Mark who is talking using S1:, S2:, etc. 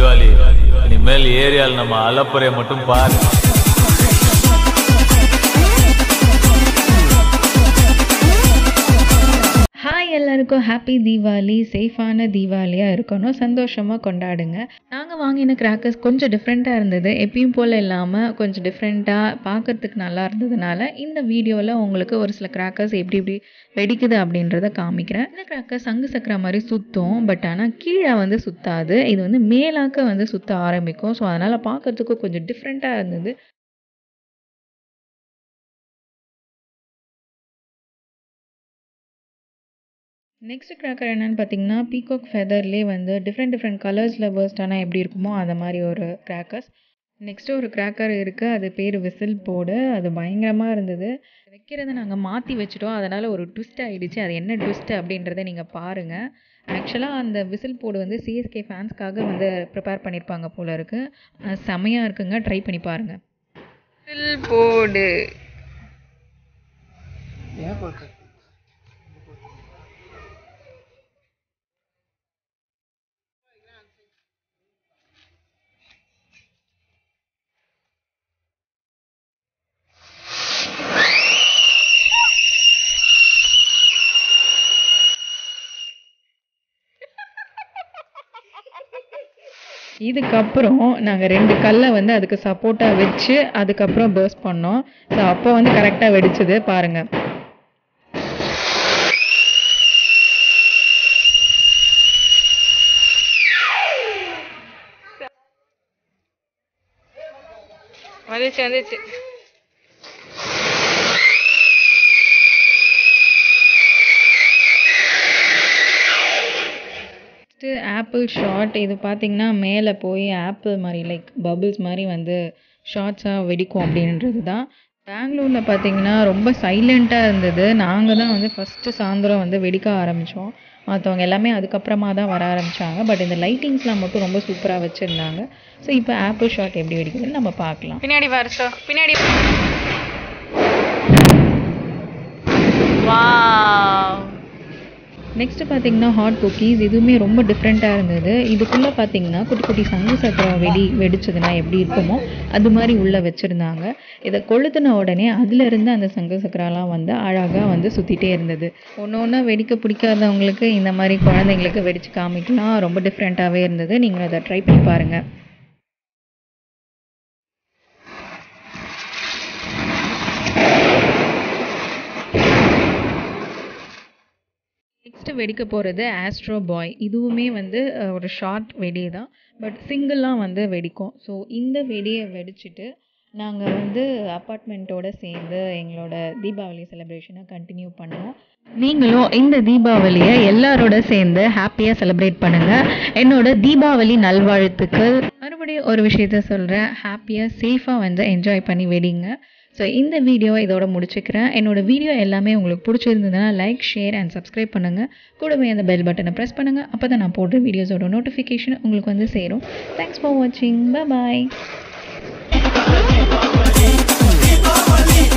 S1: தீபாவளி இனிமேல் ஏரியாவில் நம்ம அலப்புறையை மட்டும் பாரு
S2: ஹாய் எல்லாருக்கும் ஹாப்பி தீபாவளி சேஃபான தீபாவளியாக இருக்கணும் சந்தோஷமாக கொண்டாடுங்க நாங்கள் வாங்கின கிராக்கர்ஸ் கொஞ்சம் டிஃப்ரெண்ட்டாக இருந்தது எப்பயும் போல் இல்லாமல் கொஞ்சம் டிஃப்ரெண்ட்டாக பார்க்கறதுக்கு நல்லா இருந்ததுனால இந்த வீடியோவில் உங்களுக்கு ஒரு சில கிராக்கர்ஸ் எப்படி எப்படி வெடிக்குது அப்படின்றத காமிக்கிறேன் இந்த கிராக்கர் சங்கு சக்கர மாதிரி சுற்றும் பட் ஆனால் கீழே வந்து சுத்தாது இது வந்து மேலாக்க வந்து சுற்ற ஆரம்பிக்கும் ஸோ அதனால் பார்க்கறதுக்கு கொஞ்சம் டிஃப்ரெண்ட்டாக இருந்தது நெக்ஸ்ட் கிராக்கர் என்னன்னு பார்த்தீங்கன்னா பீகாக் ஃபெதர்லேயே வந்து டிஃப்ரெண்ட் டிஃப்ரெண்ட் கலர்ஸில் பர்ஸ்ட் ஆனால் எப்படி இருக்குமோ அந்த மாதிரி ஒரு கிராக்கர்ஸ் நெக்ஸ்ட்டு ஒரு கிராக்கர் இருக்குது அது பேர் விசில் போடு அது பயங்கரமாக இருந்தது வைக்கிறத நாங்கள் மாற்றி வச்சுட்டோம் அதனால் ஒரு ட்விஸ்ட் ஆகிடுச்சு அது என்ன ட்விஸ்ட் அப்படின்றத நீங்கள் பாருங்கள் ஆக்சுவலாக அந்த விசில் போடு வந்து சிஎஸ்கே ஃபேன்ஸ்க்காக வந்து ப்ரிப்பேர் பண்ணியிருப்பாங்க போல இருக்குது செமையாக இருக்குங்க ட்ரை பண்ணி பாருங்கள் விசில் போடு இதுக்கப்புறம் நாங்கள் ரெண்டு கல்லை வந்து அதுக்கு சப்போர்ட்டாக வச்சு அதுக்கப்புறம் பர்ஸ்ட் பண்ணோம் ஸோ அப்போ வந்து கரெக்டாக வெடிச்சது பாருங்கள் வந்துச்சு வந்துச்சு நெக்ஸ்ட்டு ஆப்பிள் ஷாட் இது பார்த்தீங்கன்னா மேலே போய் ஆப்பிள் மாதிரி லைக் பபிள்ஸ் மாதிரி வந்து ஷார்ட்ஸாக வெடிக்கும் அப்படின்றது தான் பெங்களூரில் பார்த்தீங்கன்னா ரொம்ப சைலண்ட்டாக இருந்தது நாங்கள் தான் வந்து ஃபஸ்ட்டு சாயந்தரம் வந்து வெடிக்க ஆரம்பித்தோம் மற்றவங்க எல்லாமே அதுக்கப்புறமா தான் வர ஆரம்பித்தாங்க பட் இந்த லைட்டிங்ஸ்லாம் மட்டும் ரொம்ப சூப்பராக வச்சுருந்தாங்க ஸோ இப்போ ஆப்பிள் ஷாட் எப்படி வெடிக்குதுன்னு நம்ம பார்க்கலாம்
S3: பின்னாடி வரசோ பின்னாடி வாவ்
S2: நெக்ஸ்ட்டு பார்த்தீங்கன்னா ஹாட் குக்கீஸ் இதுவுமே ரொம்ப டிஃப்ரெண்ட்டாக இருந்தது இதுக்குள்ளே பார்த்தீங்கன்னா குட்டி குட்டி சங்கு சக்கரம் வெடி வெடிச்சதுன்னா எப்படி இருக்குமோ அது மாதிரி உள்ளே வச்சுருந்தாங்க இதை கொளுத்துன உடனே அதுலேருந்து அந்த சங்கு சக்கரம்லாம் வந்து அழகாக வந்து சுற்றிட்டே இருந்தது ஒன்று ஒன்றா வெடிக்க பிடிக்காதவங்களுக்கு இந்த மாதிரி குழந்தைங்களுக்கு வெடித்து காமிக்கலாம் ரொம்ப டிஃப்ரெண்ட்டாகவே இருந்தது நீங்களும் அதை ட்ரை பண்ணி பாருங்கள் நெக்ஸ்ட்டு வெடிக்க போகிறது ஆஸ்ட்ரோ பாய் இதுவுமே வந்து அஹ், ஒரு ஷார்ட் வெடி தான் பட் சிங்கிளாக வந்து வெடிக்கும் ஸோ இந்த வெடியை வெடிச்சிட்டு நாங்கள் வந்து அப்பார்ட்மெண்ட்டோட சேர்ந்து எங்களோட தீபாவளி செலிப்ரேஷனை கண்டினியூ பண்ணோம் நீங்களும் இந்த தீபாவளியை எல்லாரோட சேர்ந்து ஹாப்பியாக செலிப்ரேட் பண்ணுங்கள் என்னோட தீபாவளி நல்வாழ்த்துக்கள் மறுபடியும் ஒரு விஷயத்த சொல்கிறேன் ஹாப்பியாக சேஃபாக வந்து என்ஜாய் பண்ணி வெடிங்க ஸோ இந்த வீடியோவை இதோட முடிச்சுக்கிறேன் என்னோட வீடியோ எல்லாமே உங்களுக்கு பிடிச்சிருந்ததுன்னா லைக் ஷேர் அண்ட் சப்ஸ்கிரைப் பண்ணுங்கள் கூடவே அந்த பெல் பட்டனை ப்ரெஸ் பண்ணுங்கள் அப்போ தான் நான் போடுற வீடியோஸோட நோட்டிஃபிகேஷன் உங்களுக்கு வந்து சேரும் தேங்க்ஸ் ஃபார் வாட்சிங் பாய்